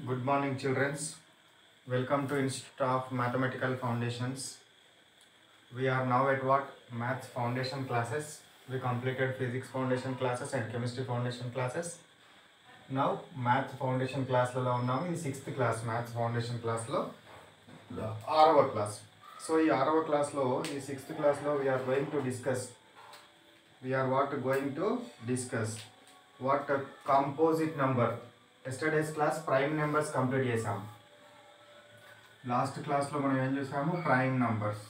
Good morning, children. Welcome to Institute of Mathematical Foundations. We are now at what? Maths foundation classes. We completed physics foundation classes and chemistry foundation classes. Now, math foundation క్లాస్లలో ఉన్నాము ఇది sixth class maths foundation క్లాస్లో ఆరవ class so ఈ ఆరవ క్లాస్లో ఈ sixth క్లాస్లో we're going to discuss we're what going to discuss what composite number yesterday's class prime numbers complete చేసాం లాస్ట్ క్లాస్లో మనం ఏం చూసాము ప్రైమ్ నంబర్స్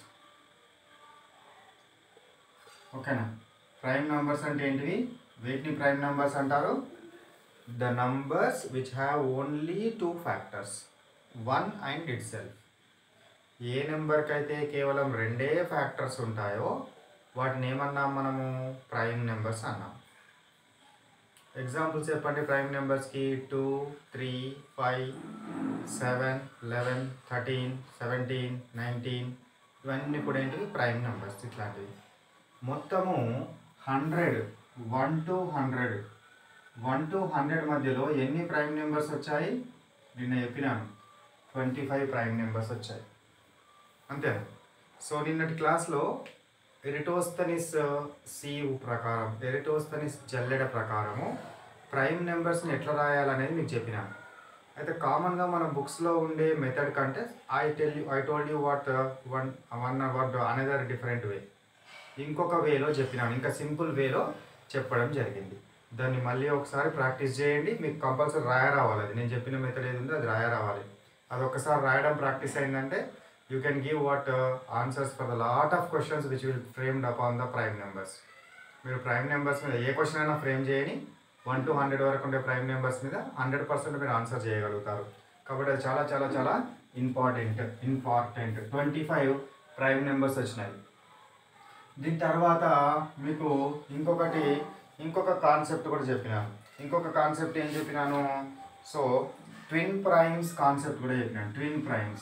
ఓకేనా ప్రైమ్ నంబర్స్ అంటే ఏంటివి వీటిని ప్రైమ్ నంబర్స్ అంటారు the numbers which have only two factors one and itself ఏ నెంబర్కి అయితే కేవలం రెండే ఫ్యాక్టర్స్ ఉంటాయో వాటిని ఏమన్నాం మనము ప్రైమ్ నెంబర్స్ అన్నాం ఎగ్జాంపుల్స్ చెప్పండి ప్రైమ్ నెంబర్స్కి two three five seven eleven thirteen seventeen nineteen ఇవన్నీ కూడా ఏంటివి ప్రైమ్ నెంబర్స్ ఇట్లాంటివి మొత్తము hundred one to hundred one to hundred మధ్యలో ఎన్ని ప్రైమ్ నెంబర్స్ వచ్చాయి నిన్న చెప్పినాను ట్వంటీ ఫైవ్ ప్రైమ్ నెంబర్స్ వచ్చాయి అంతే సో నిన్నటి క్లాస్లో ఎరిటోస్తనిస్ సీవ్ ప్రకారం ఎరిటోస్తనిస్ జల్లెడ ప్రకారము ప్రైమ్ నెంబర్స్ని ఎట్లా రాయాలనేది మీకు చెప్పినాను అయితే కామన్గా మన బుక్స్లో ఉండే మెథడ్ కంటే I tell you I told you what one one word another different way ఇంకొక వేలో చెప్పినాను ఇంకా సింపుల్ వేలో చెప్పడం జరిగింది దాన్ని మళ్ళీ ఒకసారి ప్రాక్టీస్ చేయండి మీకు కంపల్సరీ రాయ రావాలి అది నేను చెప్పిన మెథడ్ ఏది ఉందో అది రాయ రావాలి అది ఒకసారి రాయడం ప్రాక్టీస్ అయిందంటే you can give what answers for the lot of questions which will framed up on the prime numbers మీరు ప్రైమ్ నెంబర్స్ మీద ఏ క్వశ్చన్ అయినా ఫ్రేమ్ చేయని వన్ టు హండ్రెడ్ వరకు ఉండే ప్రైమ్ నెంబర్స్ మీద హండ్రెడ్ పర్సెంట్ మీరు ఆన్సర్ చేయగలుగుతారు కాబట్టి అది చాలా చాలా చాలా important important twenty five prime numbers వచ్చినాయి దీని తర్వాత మీకు ఇంకొకటి ఇంకొక కాన్సెప్ట్ కూడా చెప్పినాను ఇంకొక కాన్సెప్ట్ ఏం చెప్పినాను సో ట్విన్ ప్రైమ్స్ కాన్సెప్ట్ కూడా చెప్పినాను ట్విన్ ప్రైమ్స్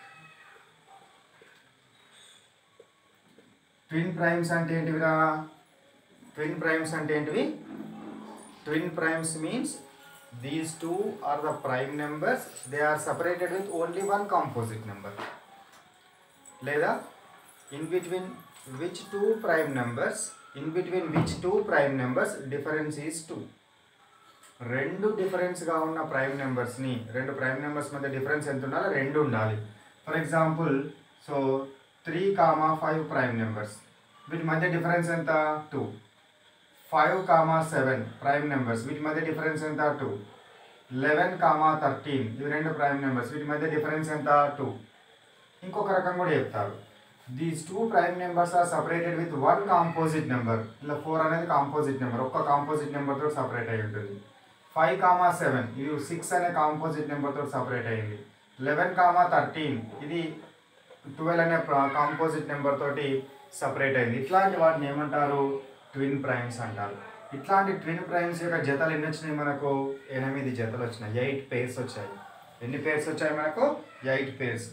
ట్విన్ ప్రైమ్స్ అంటే ఏంటివిరా ట్విన్ ప్రైమ్స్ అంటే ఏంటివి twin primes means these two are the prime numbers they are separated with only one composite number లేదా in between which two prime numbers in between which two prime numbers difference is two రెండు డిఫరెన్స్గా ఉన్న prime నెంబర్స్ని రెండు prime numbers మధ్య difference ఎంత ఉండాలి రెండు ఉండాలి for example so three comma five prime numbers వీటి మధ్య డిఫరెన్స్ ఎంత two five comma seven prime numbers వీటి మధ్య డిఫరెన్స్ ఎంత టూ లెవెన్ కామా థర్టీన్ ఇవి రెండు ప్రైమ్ నెంబర్స్ వీటి మధ్య డిఫరెన్స్ ఎంత టూ ఇంకొక రకం కూడా చెప్తారు these two prime numbers are separated with one composite number ఇలా ఫోర్ అనేది కాంపోజిట్ నెంబర్ ఒక్క కాంపోజిట్ నెంబర్ తోటి సపరేట్ అయి ఉంటుంది ఫైవ్ కామా సెవెన్ ఇది సిక్స్ అనే కాంపోజిట్ నెంబర్ తోటి సపరేట్ అయింది లెవెన్ కామా థర్టీన్ ఇది ట్వెల్వ్ అనే కాంపోజిట్ నెంబర్ తోటి సపరేట్ అయింది ఇట్లాంటి వాటిని ఏమంటారు ట్విన్ ప్రైమ్స్ అంటారు ఇట్లాంటి ట్విన్ ప్రైమ్స్ యొక్క జతలు ఎన్ని వచ్చినాయి మనకు ఎనిమిది జతలు వచ్చినాయి ఎయిట్ పేర్స్ వచ్చాయి ఎన్ని పేర్స్ వచ్చాయి మనకు ఎయిట్ పేర్స్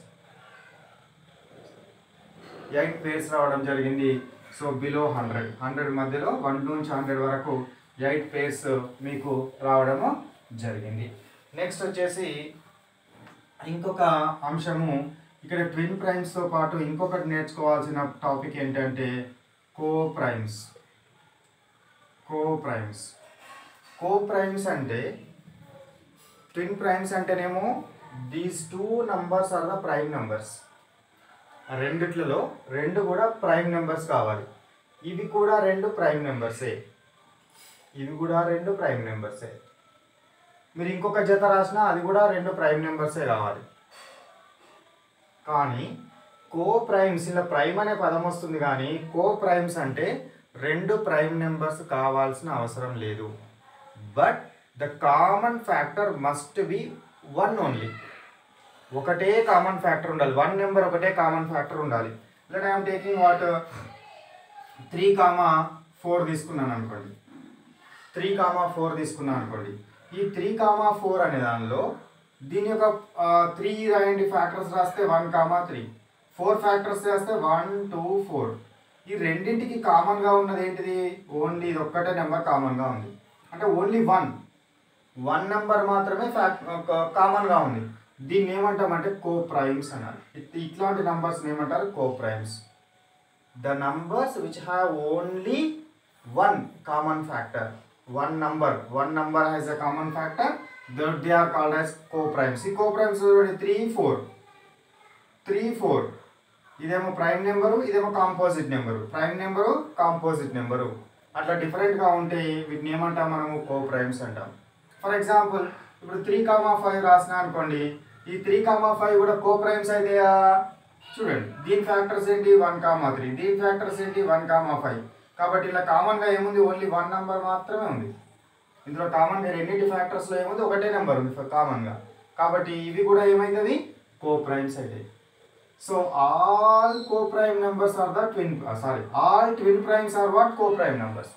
ఎయిట్ పేర్స్ రావడం జరిగింది సో బిలో హండ్రెడ్ హండ్రెడ్ మధ్యలో వన్ నుంచి హండ్రెడ్ వరకు ఎయిట్ పేర్స్ మీకు రావడము జరిగింది నెక్స్ట్ వచ్చేసి ఇంకొక అంశము ఇక్కడ ట్విన్ ప్రైమ్స్తో పాటు ఇంకొకటి నేర్చుకోవాల్సిన టాపిక్ ఏంటంటే coprimes coprimes coprimes అంటే ట్విన్ ప్రైమ్స్ అంటేనేమో these two numbers are the prime numbers రెండిట్లలో రెండు కూడా ప్రైమ్ నెంబర్స్ కావాలి ఇవి కూడా రెండు ప్రైమ్ నెంబర్సే ఇవి కూడా రెండు ప్రైమ్ నెంబర్సే మీరు ఇంకొక జత రాసినా అది కూడా రెండు ప్రైమ్ నెంబర్సే కావాలి కానీ కో ప్రైమ్స్ ఇలా ప్రైమ్ అనే పదం వస్తుంది కానీ కో ప్రైమ్స్ అంటే రెండు ప్రైమ్ నెంబర్స్ కావాల్సిన అవసరం లేదు but the common factor must be one only ఒకటే కామన్ ఫ్యాక్టర్ ఉండాలి వన్ నెంబర్ ఒకటే కామన్ ఫ్యాక్టర్ ఉండాలి లేదా I'm taking what three comma four తీసుకున్నాను అనుకోండి త్రీ కామా ఫోర్ తీసుకున్నాను అనుకోండి ఈ త్రీ కామా ఫోర్ అనే దానిలో దీని యొక్క త్రీ రాయండి ఫ్యాక్టర్స్ రాస్తే one comma three four factors రాస్తే వన్ టూ ఫోర్ ఈ రెండింటికి కామన్గా ఉన్నది ఏంటిది ఓన్లీ ఇది ఒక్కటే నెంబర్ కామన్గా ఉంది అంటే ఓన్లీ వన్ వన్ నెంబర్ మాత్రమే ఫ్యాక్ట్ కామన్గా ఉంది దీన్ని ఏమంటామంటే కో ప్రైమ్స్ అన్నారు ఇట్- ఇట్లాంటి నంబర్స్ ఏమంటారు coprimes the numbers which have only one common factor one number one number has a common factor they are called as coprimes ఈ coprimes three four three four ఇదేమో prime number ఇదేమో composite number prime number composite number అట్లా డిఫరెంట్గా ఉంటే వీటిని ఏమంటాం మనము co primes అంటాం ఫర్ ఎగ్జాంపుల్ ఇప్పుడు త్రీ కామా ఫైవ్ రాసిన అనుకోండి ఈ త్రీ కామా ఫైవ్ కూడా కో ప్రైమ్స్ అయితాయా చూడండి దీని ఫ్యాక్టర్స్ ఏంటి వన్ కామా త్రీ దీని ఫ్యాక్టర్స్ ఏంటి వన్ కామా ఫైవ్ కాబట్టి ఇలా కామన్గా ఏముంది ఓన్లీ వన్ నెంబర్ మాత్రమే ఉంది ఇందులో కామన్గా రెండింటి ఫ్యాక్టర్స్లో ఏముంది ఒకటే నెంబర్ ఉంది కామన్గా కాబట్టి ఇవి కూడా ఏమవుతుంది కో ప్రైమ్స్ అవుతాయి so all co prime numbers are the twin sorry all twin primes are what co prime numbers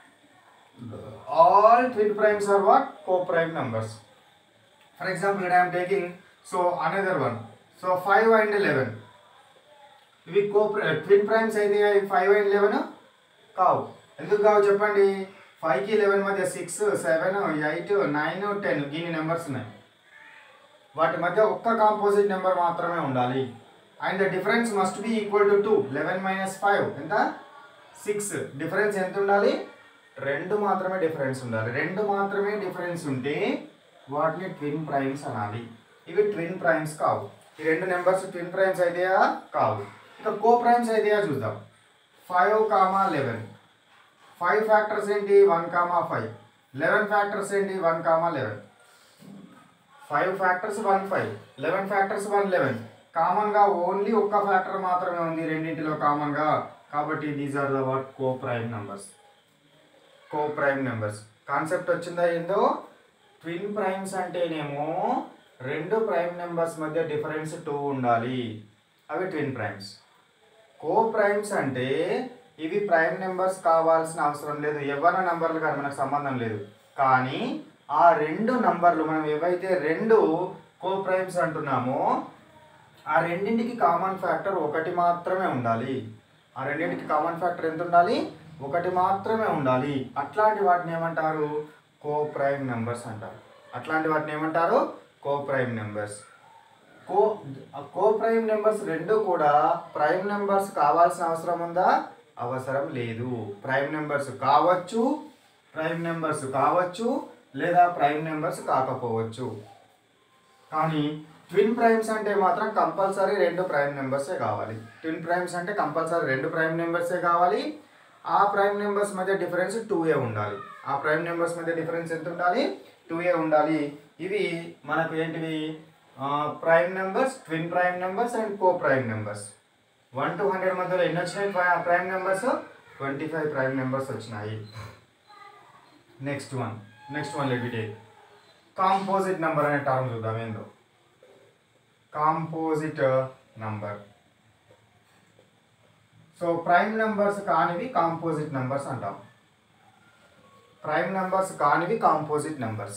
all twin primes are what co-prime numbers for example i am taking so another one so 5 and 11 ఇవి co twin primes అయితే five and eleven కావు ఎందుకు కావు చెప్పండి ఫైవ్కి eleven మధ్య six seven eight nine ten ఇన్ని numbers ఉన్నాయి వాటి మధ్య ఒక్క కాంపోజిట్ నెంబర్ మాత్రమే ఉండాలి and the difference must be equal to two eleven minus five ఎంత సిక్స్ డిఫరెన్స్ ఎంత ఉండాలి రెండు మాత్రమే డిఫరెన్స్ ఉండాలి రెండు మాత్రమే డిఫరెన్స్ ఉంటే వాటిని ట్విన్ ప్రైమ్స్ అనాలి ఇవి ట్విన్ ప్రైమ్స్ కావు ఈ రెండు నెంబర్స్ ట్విన్ ప్రైమ్స్ అయితేయా కావు ఇక కో ప్రైమ్స్ అయితేయా చూద్దాం five comma eleven five factors ఏంటి one comma five eleven factors ఏంటి one comma eleven five factors one five eleven factors one eleven కామన్గా ఓన్లీ ఒక్క ఫ్యాక్టర్ మాత్రమే ఉంది రెండింటిలో కామన్గా కాబట్టి these are the what coprime numbers co prime numbers concept వచ్చిందా ఏందో ట్విన్ ప్రైమ్స్ అంటేనేమో రెండు ప్రైమ్ నెంబర్స్ మధ్య డిఫరెన్స్ టూ ఉండాలి అవి ట్విన్ ప్రైమ్స్ కో ప్రైమ్స్ అంటే ఇవి ప్రైమ్ నెంబర్స్ కావాల్సిన అవసరం లేదు ఎవరి నంబర్లు కానీ మనకు సంబంధం లేదు కానీ ఆ రెండు నంబర్లు మనం ఏవైతే రెండు కో ప్రైమ్స్ అంటున్నామో ఆ రెండింటికి కామన్ ఫ్యాక్టర్ ఒకటి మాత్రమే ఉండాలి ఆ రెండింటికి కామన్ ఫ్యాక్టర్ ఎంత ఉండాలి ఒకటి మాత్రమే ఉండాలి అట్లాంటి వాటిని ఏమంటారు కో ప్రైమ్ నెంబర్స్ అంటారు అట్లాంటి వాటిని ఏమంటారు కో ప్రైమ్ నెంబర్స్ కో కో ప్రైమ్ నెంబర్స్ రెండు కూడా ప్రైమ్ నెంబర్స్ కావాల్సిన అవసరం ఉందా అవసరం లేదు ప్రైమ్ నెంబర్స్ కావచ్చు ప్రైమ్ నెంబర్స్ కావచ్చు లేదా ప్రైమ్ నెంబర్స్ కాకపోవచ్చు కానీ ట్విన్ ప్రైమ్స్ అంటే మాత్రం కంపల్సరీ రెండు ప్రైమ్ నెంబర్సే కావాలి ట్విన్ ప్రైమ్స్ అంటే కంపల్సరీ రెండు ప్రైమ్ నెంబర్సే కావాలి ఆ ప్రైమ్ నెంబర్స్ మధ్య డిఫరెన్స్ టూ ఏ ఉండాలి ఆ ప్రైమ్ నెంబర్స్ మధ్య డిఫరెన్స్ ఎంత ఉండాలి టూ ఏ ఉండాలి ఇవి మనకు ఏంటివి prime numbers twin prime numbers and co prime numbers one to hundred మధ్యలో ఎన్ని వచ్చినాయి prime numbers twenty five prime numbers వచ్చినాయి next one next one let take composite number అనే టర్మ్ చూద్దాం ఏందో composite number so prime numbers కానివి composite numbers అంటాం prime numbers కానివి కాంపోజిట్ నెంబర్స్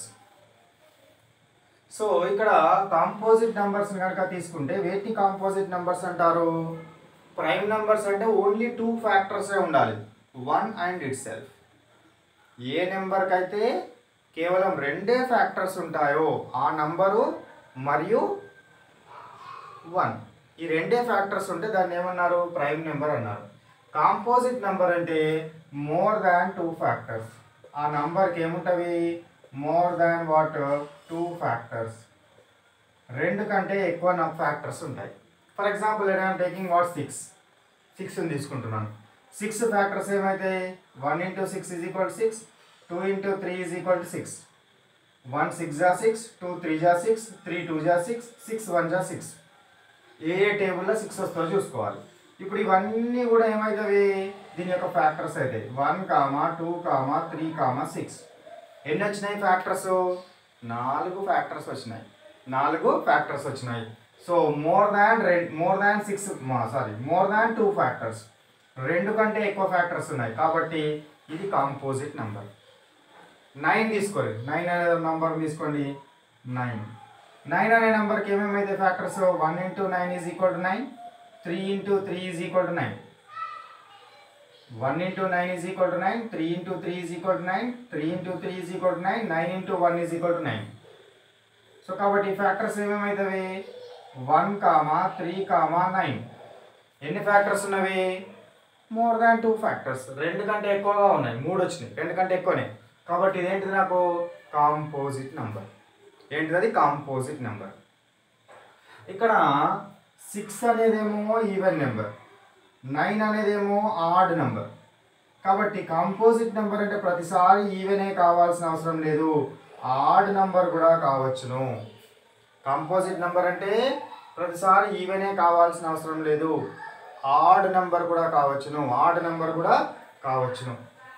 సో ఇక్కడ కాంపోజిట్ నెంబర్స్ కనుక తీసుకుంటే వేటిని కాంపోజిట్ నెంబర్స్ అంటారు ప్రైమ్ నెంబర్స్ అంటే ఓన్లీ టూ ఫ్యాక్టర్సే ఉండాలి వన్ అండ్ ఇట్ సెల్ఫ్ ఏ నెంబర్కి అయితే కేవలం రెండే ఫ్యాక్టర్స్ ఉంటాయో ఆ నంబరు మరియు వన్ ఈ రెండే ఫ్యాక్టర్స్ ఉంటే దాన్ని ఏమన్నారు ప్రైమ్ నెంబర్ అన్నారు కాంపోజిట్ నెంబర్ అంటే మోర్ దాన్ టూ ఫ్యాక్టర్స్ ఆ నంబర్కి ఏముంటవి more than what two factors రెండు కంటే ఎక్కువ నా ఫ్యాక్టర్స్ ఉంటాయి ఫర్ ఎగ్జాంపుల్ నేను టేకింగ్ వాట్ సిక్స్ సిక్స్ తీసుకుంటున్నాను సిక్స్ ఫ్యాక్టర్స్ ఏమైతే one into six is equal six two into three is equal to six one six జా సిక్స్ టూ త్రీ జా సిక్స్ త్రీ టూ జా సిక్స్ సిక్స్ వన్ జా six ఏ ఏ టేబుల్లో six వస్తుందో చూసుకోవాలి ఇప్పుడు ఇవన్నీ కూడా ఏమవుతాయి దీని యొక్క ఫ్యాక్టర్స్ అవుతాయి one comma two comma three comma six ఎన్ని వచ్చినాయి ఫ్యాక్టర్స్ నాలుగు ఫ్యాక్టర్స్ వచ్చినాయి నాలుగు ఫ్యాక్టర్స్ వచ్చినాయి so more than red more than six sorry more than two factors రెండు కంటే ఎక్కువ ఫ్యాక్టర్స్ ఉన్నాయి కాబట్టి ఇది కాంపోజిట్ నెంబర్ నైన్ తీసుకోండి నైన్ అనే నెంబర్ తీసుకోండి నైన్ నైన్ అనే నెంబర్కి ఏమేమైతే factors one into nine is equal to nine three into three is equal to nine one into nine is equal to nine three into three is equal to nine three into three is equal to nine nine into one is equal to nine so కాబట్టి factors ఏమేమవుతాయి one comma three comma nine ఎన్ని factors ఉన్నవి more than two factors రెండు కంటే ఎక్కువగా ఉన్నాయి మూడు వచ్చినాయి రెండు కంటే ఎక్కువనే కాబట్టి ఇదేంటిది నాకు కాంపోజిట్ నంబర్ ఏంటిది అది కాంపోజిట్ నెంబర్ ఇక్కడ సిక్స్ అనేదేమో ఈవెన్ నెంబర్ నైన్ అనేదేమో ఆడ్ నెంబర్ కాబట్టి కాంపోజిట్ నెంబర్ అంటే ప్రతిసారి ఈవెనే కావాల్సిన అవసరం లేదు ఆడ్ నెంబర్ కూడా కావచ్చును కాంపోజిట్ నెంబర్ అంటే ప్రతిసారి ఈవెనే కావాల్సిన అవసరం లేదు ఆడ్ నెంబర్ కూడా కావచ్చును ఆడ్ నెంబర్ కూడా కావచ్చును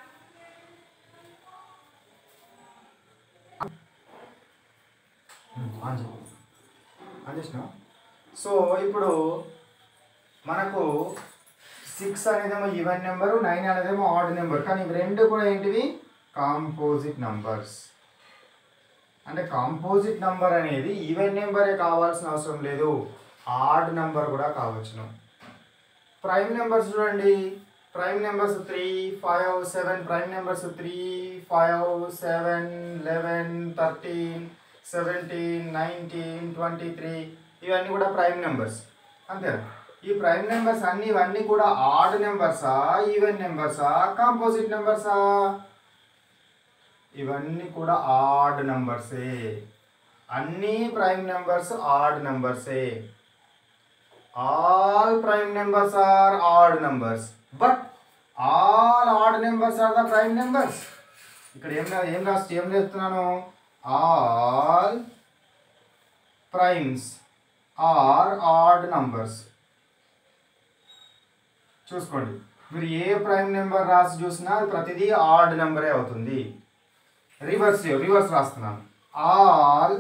అందించిన సో ఇప్పుడు మనకు సిక్స్ అనేదేమో ఈవెన్ నెంబరు నైన్ అనేదేమో ఆడ్ నెంబర్ కానీ ఇవి రెండు కూడా ఏంటివి కాంపోజిట్ నంబర్స్ అంటే కాంపోజిట్ నంబర్ అనేది ఈవెన్ నెంబరే కావాల్సిన అవసరం లేదు ఆడ్ నెంబర్ కూడా కావచ్చును ప్రైమ్ నెంబర్స్ చూడండి prime numbers three five seven prime numbers three five seven eleven thirteen seventeen nineteen twenty three ఇవన్నీ కూడా ప్రైమ్ నెంబర్స్ అంతేనా ఈ ప్రైమ్ నెంబర్స్ అన్ని ఇవన్నీ కూడా ఆడ్ నెంబర్సా ఈవెన్ నెంబర్సా కాంపోజిట్ నెంబర్సా ఇవన్నీ కూడా ఆడ్ నెంబర్సే అన్ని ప్రైమ్ నెంబర్స్ ఆడ్ నెంబర్సే all prime numbers are odd numbers but all odd numbers are the prime numbers ఇక్కడ ఏం రా- ఏం రాసి ఏం చెప్తున్నాను all primes are odd numbers చూసుకోండి మీరు ఏ ప్రైమ్ నెంబర్ రాసి చూసినా అది ప్రతిదీ ఆడ్ నెంబరే అవుతుంది రివర్స్ రివర్స్ రాస్తున్నాను all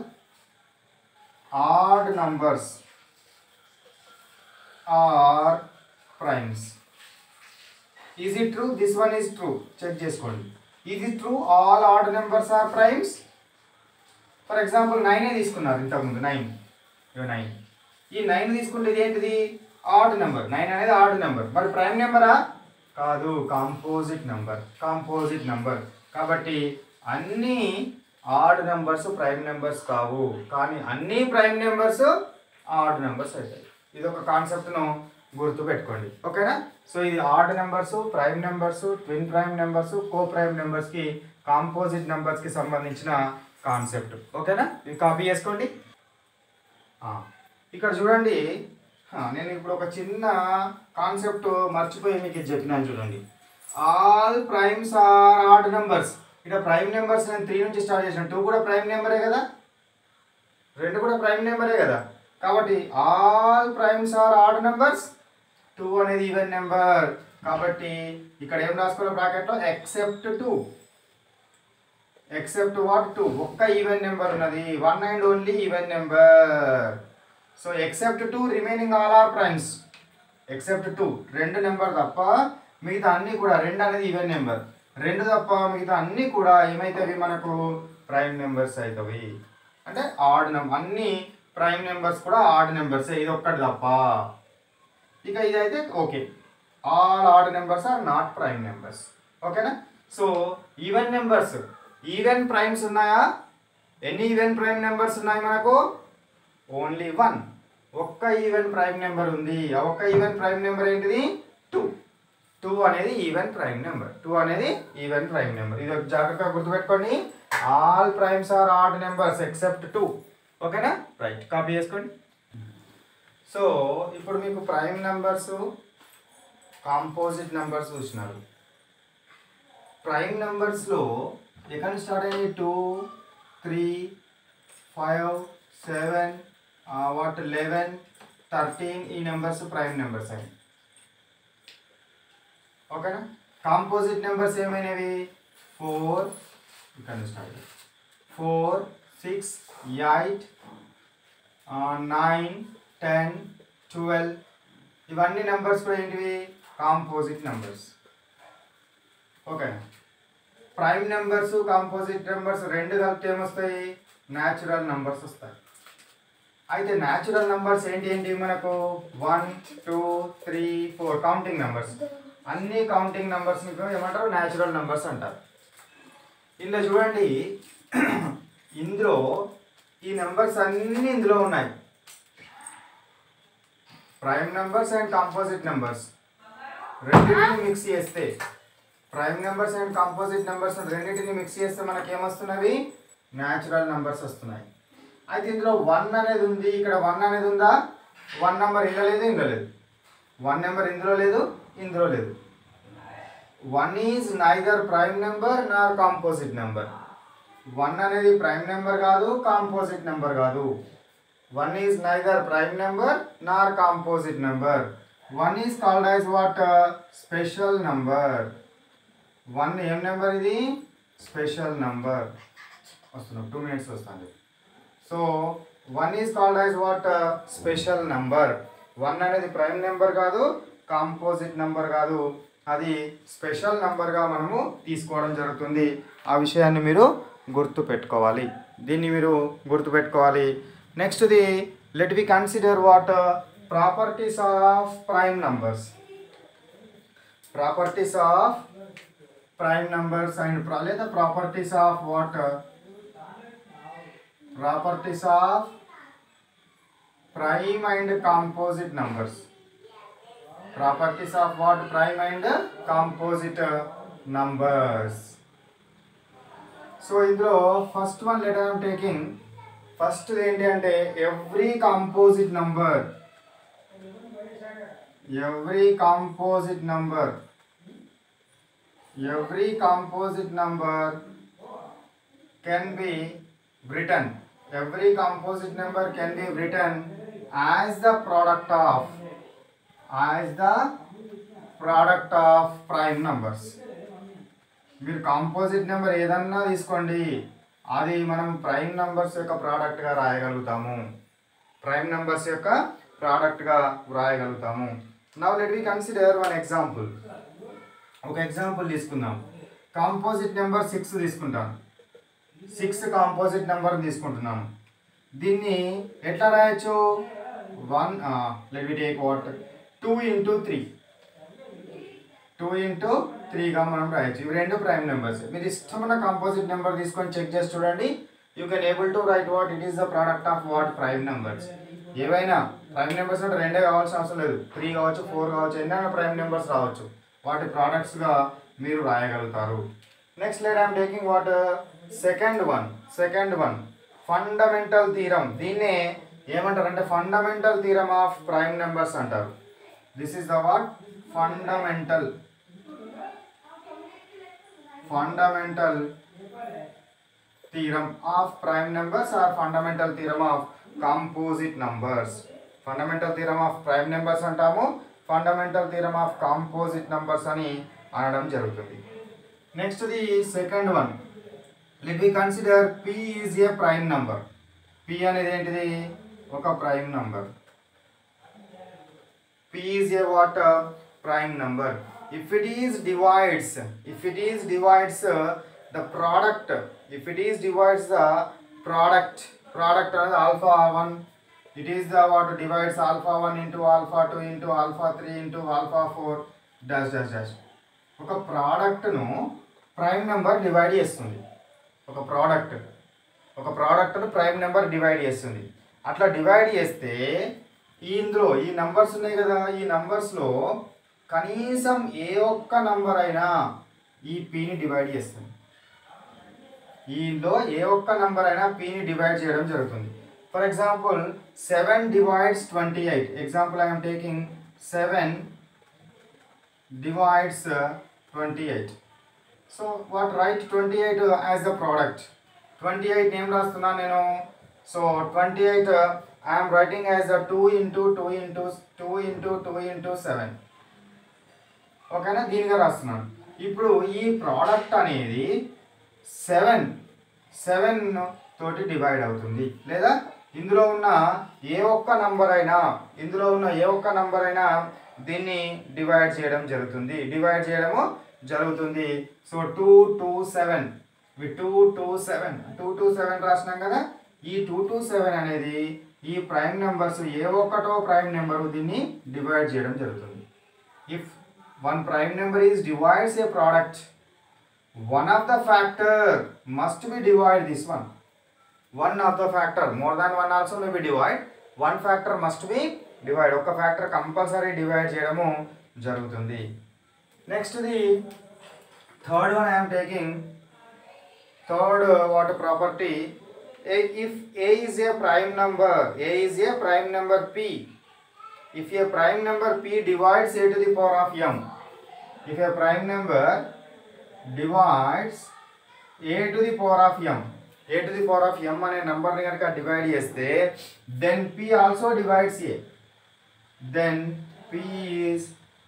odd numbers are primes is it true this one is true check చేసుకోండి is it true all odd numbers are primes for example నైనే తీసుకున్నారు ఇంతకుముందు నైన్ నైన్ ఈ నైన్ తీసుకుంటే ఇది ఏంటిది ఆడ్ నెంబర్ నైన్ అనేది ఆడ్ నెంబర్ మరి ప్రైమ్ నెంబరా కాదు కాంపోజిట్ నెంబర్ కాంపోజిట్ నెంబర్ కాబట్టి అన్ని ఆడ్ నెంబర్స్ ప్రైమ్ నెంబర్స్ కావు కానీ అన్ని ప్రైమ్ నెంబర్స్ ఆడ్ నెంబర్స్ అవుతాయి ఇది ఒక కాన్సెప్ట్ను గుర్తు పెట్టుకోండి ఓకేనా సో ఇది odd numbers prime numbers twin prime numbers co prime నెంబర్స్కి కాంపోజిట్ నెంబర్స్కి సంబంధించిన కాన్సెప్ట్ ఓకేనా ఇది కాపీ చేసుకోండి ఆ, ఇక్కడ చూడండి ఆ, నేను ఇప్పుడు ఒక చిన్న కాన్సెప్ట్ మర్చిపోయి మీకు ఇది చెప్పినాను చూడండి all primes are odd numbers ఇక్కడ ప్రైమ్ నెంబర్స్ నేను త్రీ నుంచి స్టార్ట్ చేసిన టూ కూడా ప్రైమ్ నెంబరే కదా రెండు కూడా ప్రైమ్ నెంబరే కదా కాబట్టి all primes are odd numbers two అనేది ఈవెన్ నెంబర్ కాబట్టి ఇక్కడ ఏం రాసుకోవాలి బ్రాకెట్లో except two except what two ఒక్క ఈవెన్ నెంబర్ ఉన్నది one and only even number so except two remaining all are primes except two రెండు నెంబర్ తప్ప మిగతా అన్నీ కూడా రెండు అనేది ఈవెన్ నెంబర్ రెండు తప్ప మిగతా అన్నీ కూడా ఏమైతాయి మనకు ప్రైమ్ నెంబర్స్ అవుతాయి అంటే ఆడ్ నెంబర్ అన్ని ప్రైమ్ నెంబర్స్ కూడా ఆడ్ నెంబర్స్ ఇది ఒక్కటి తప్ప ఇక ఇదైతే okay all odd numbers are not prime numbers ఓకేనా so even numbers even primes ఉన్నాయా ఎన్ని ఈవెన్ ప్రైమ్ నెంబర్స్ ఉన్నాయి మనకు ఓన్లీ వన్ ఒక్క ఈవెన్ ప్రైమ్ నెంబర్ ఉంది ఆ ఒక్క ఈవెన్ ప్రైమ్ నెంబర్ ఏంటిది టూ టూ అనేది ఈవెన్ ప్రైమ్ నెంబర్ టూ అనేది ఈవెన్ ప్రైమ్ నెంబర్ ఇది ఒక జాగ్రత్తగా గుర్తుపెట్టుకోండి all primes are odd numbers except two ఓకేనా రైట్ కాపీ చేసుకోండి సో ఇప్పుడు మీకు ప్రైమ్ నెంబర్స్ కాంపోజిట్ నెంబర్స్ చూసినారు ప్రైమ్ నెంబర్స్లో ఎక్కడ స్టార్ట్ అయ్యాయి two three five seven what eleven thirteen ఈ నెంబర్స్ ప్రైమ్ నెంబర్స్ అయ్యాయి ఓకేనా కాంపోజిట్ నెంబర్స్ ఏమైనవి ఫోర్ ఇక్కడ start four six eight nine ten twelve ఇవన్నీ నెంబర్స్ కూడా ఏంటివి కాంపోజిట్ నెంబర్స్ ఓకేనా ప్రైమ్ నెంబర్స్ కాంపోజిట్ నెంబర్స్ రెండు కలిపితే ఏమొస్తాయి న్యాచురల్ నెంబర్స్ వస్తాయి అయితే న్యాచురల్ నెంబర్స్ ఏంటి ఏంటి మనకు one two three four counting numbers అన్ని కౌంటింగ్ నెంబర్స్ ఏమంటారు న్యాచురల్ నెంబర్స్ అంటారు ఇందులో చూడండి ఇందులో ఈ నెంబర్స్ అన్నీ ఇందులో ఉన్నాయి prime numbers and composite numbers రెండింటిని మిక్స్ చేస్తే prime numbers and composite numbers రెండింటిని మిక్స్ చేస్తే మనకి ఏమొస్తున్నవి న్యాచురల్ నెంబర్స్ వస్తున్నాయి అయితే ఇందులో వన్ అనేది ఉంది ఇక్కడ వన్ అనేది ఉందా వన్ నెంబర్ ఇందులో లేదు ఇందులో లేదు వన్ నెంబర్ ఇందులో లేదు ఇందులో లేదు one is neither prime number nor composite number one అనేది ప్రైమ్ నెంబర్ కాదు కాంపోజిట్ నెంబర్ కాదు one is neither prime number nor composite number one is called as what special number one ఏం number ఇది special number వస్తున్నాం two minutes వస్తుంది so one is called as what special number one అనేది prime number కాదు composite number కాదు అది special నంబర్గా మనము తీసుకోవడం జరుగుతుంది ఆ విషయాన్ని మీరు గుర్తు పెట్టుకోవాలి దీన్ని మీరు గుర్తు పెట్టుకోవాలి నెక్స్ట్ది let we consider what properties of prime numbers properties of prime numbers and లేదా properties of what properties of prime and composite numbers properties of what prime and composite numbers so ఇందులో first one letter I'm taking first ఏంటి అంటే every composite number every composite number every composite number can be written every composite number can be written as the product of as the product of prime numbers మీరు composite number ఏదన్నా తీసుకోండి అది మనం prime numbers యొక్క ప్రోడక్ట్గా రాయగలుగుతాము prime numbers యొక్క ప్రోడక్ట్గా రాయగలుగుతాము now let we consider one example ఒక ఎగ్జాంపుల్ తీసుకుందాం కాంపోజిట్ నెంబర్ సిక్స్ తీసుకుంటాను సిక్స్ కాంపోజిట్ నెంబర్ తీసుకుంటున్నాను దీన్ని ఎట్లా రాయొచ్చు one let we take what two into three two into త్రీగా మనం రాయొచ్చు ఇవి రెండు ప్రైమ్ నెంబర్స్ మీరు ఇష్టమైన కాంపోజిట్ నెంబర్ తీసుకొని చెక్ చేసి చూడండి you can able to write what it is the product of what prime numbers ఏవైనా ప్రైమ్ నెంబర్స్ అంటే రెండే కావాల్సిన అవసరం లేదు త్రీ కావచ్చు ఫోర్ కావచ్చు ఎన్నైనా ప్రైమ్ నెంబర్స్ రావచ్చు వాటి ప్రోడక్ట్స్గా మీరు రాయగలుగుతారు next let I'm taking what second one second one fundamental theorem దీన్నే ఏమంటారు అంటే fundamental theorem of prime numbers అంటారు this is the what fundamental fundamental theorem of prime numbers or fundamental theorem of composite numbers fundamental theorem of prime numbers అంటాము fundamental theorem of composite numbers అని అనడం జరుగుతుంది next the second one let we consider P is a prime number P అనేది ఏంటిది ఒక prime number P is a what prime number if it is divides if it is divides the product if it is divides the product product అనేది alpha one it is the what divides alpha one into alpha two into alpha three into alpha four dash dash dash ఒక ప్రోడక్ట్ను prime number divide చేస్తుంది ఒక product ఒక ప్రోడక్ట్ను prime number divide చేస్తుంది అట్లా divide చేస్తే ఈ ఇందులో ఈ నంబర్స్ ఉన్నాయి కదా ఈ నంబర్స్లో కనీసం ఏ ఒక్క నంబర్ అయినా ఈ పీని డివైడ్ చేస్తుంది ఈలో ఏ ఒక్క నంబర్ అయినా పీని డివైడ్ చేయడం జరుగుతుంది for example seven divides twenty eight example I'm taking seven divides uh, 28 so what write 28 uh, as the product 28 నేమ్ రాస్తున్నా నేను so 28 uh, I am writing as a 2 into 2 into 2 into 2 into 7 ఓకేనా దీనిగా రాస్తున్నాను ఇప్పుడు ఈ ప్రోడక్ట్ అనేది seven seven తోటి డివైడ్ అవుతుంది లేదా ఇందులో ఉన్న ఏ ఒక్క నంబర్ అయినా ఇందులో ఉన్న ఏ ఒక్క నంబర్ అయినా దీన్ని డివైడ్ చేయడం జరుగుతుంది డివైడ్ చేయడము జరుగుతుంది so two two seven two two seven two two seven రాసినాం కదా ఈ టూ టూ సెవెన్ అనేది ఈ ప్రైమ్ నెంబర్స్ ఏ ఒక్కటో ప్రైమ్ నెంబరు దీన్ని డివైడ్ చేయడం జరుగుతుంది if one prime number is divides a product one of the factor must be divide this one one of the factor more than one also may be divide one factor must be divide ఒక factor compulsory divide చేయడము జరుగుతుంది next the third one I'm taking third what property if a is a prime number a is a prime number p if a prime number p divides a to the power of m if a prime number divides a to the power of m a to the power of m అనే నంబర్ని కనుక divide చేస్తే then p also divides a then p is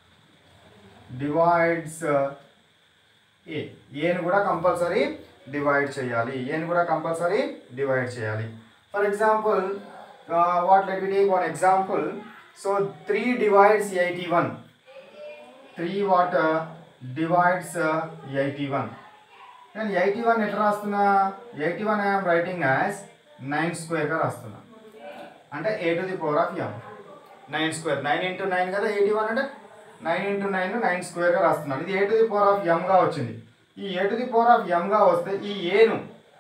divides uh, a ఏని కూడా compulsory divide చేయాలి ఏని కూడా compulsory divide చేయాలి for example what let we take one example so three divides eighty one three what divides eighty one నేను eighty one ఎట్లా రాస్తున్నా eighty one I'm writing as nine స్క్వేర్గా రాస్తున్నా అంటే a to the power of m nine square nine into nine కదా eighty one అంటే nine into nine nine స్క్వేర్గా రాస్తున్నాను ఇది a to the power of ఎంగా వచ్చింది ఈ ఏ టు ది పవర్ ఆఫ్ ఎంగా వస్తే ఈ ఏను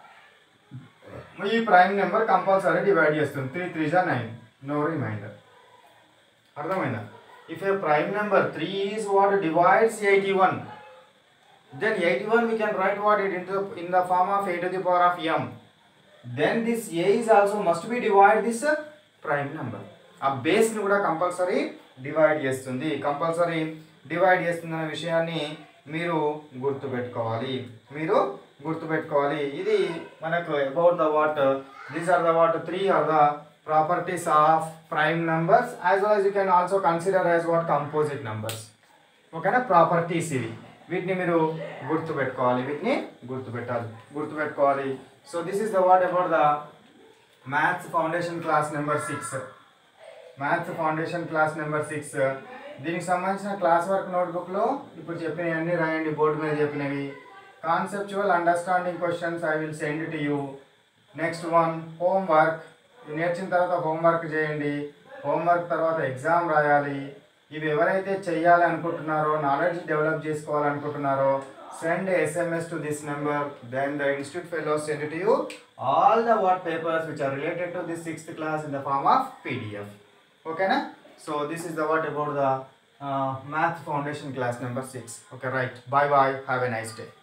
ఈ ప్రైమ్ నెంబర్ కంపల్సరీ డివైడ్ చేస్తుంది త్రీ త్రీ జా నైన్ నో రిమైండర్ అర్థమైందా if a prime number three is what divides eighty one then 81 we can write what it into in the form of a to the power of m then this a is also must be divide this uh, prime number ఆ బేస్ని కూడా compulsory divide చేస్తుంది compulsory divide చేస్తుంది అనే విషయాన్ని మీరు గుర్తుపెట్టుకోవాలి మీరు గుర్తుపెట్టుకోవాలి ఇది మనకు about the what these are the what three are the properties of prime numbers as well as you can also consider as what composite numbers ఓకేనా ప్రాపర్టీస్ ఇవి వీటిని మీరు గుర్తుపెట్టుకోవాలి వీటిని గుర్తుపెట్టాలి గుర్తుపెట్టుకోవాలి so this is the what about the maths foundation class number six maths foundation class number six దీనికి సంబంధించిన క్లాస్ వర్క్ నోట్బుక్లో ఇప్పుడు చెప్పినవి అన్నీ రాయండి బోర్డు మీద చెప్పినవి conceptual understanding questions I will send to you next one homework నేర్చిన తర్వాత హోంవర్క్ చేయండి హోంవర్క్ తర్వాత ఎగ్జామ్ రాయాలి ఇవి ఎవరైతే చెయ్యాలి అనుకుంటున్నారో నాలెడ్జ్ డెవలప్ చేసుకోవాలనుకుంటున్నారో send SMS to this number then the institute fellows send to you all the what papers which are related to this sixth class in the form of PDF ఓకేనా so this is the what about the math foundation class number six okay right bye bye have a nice day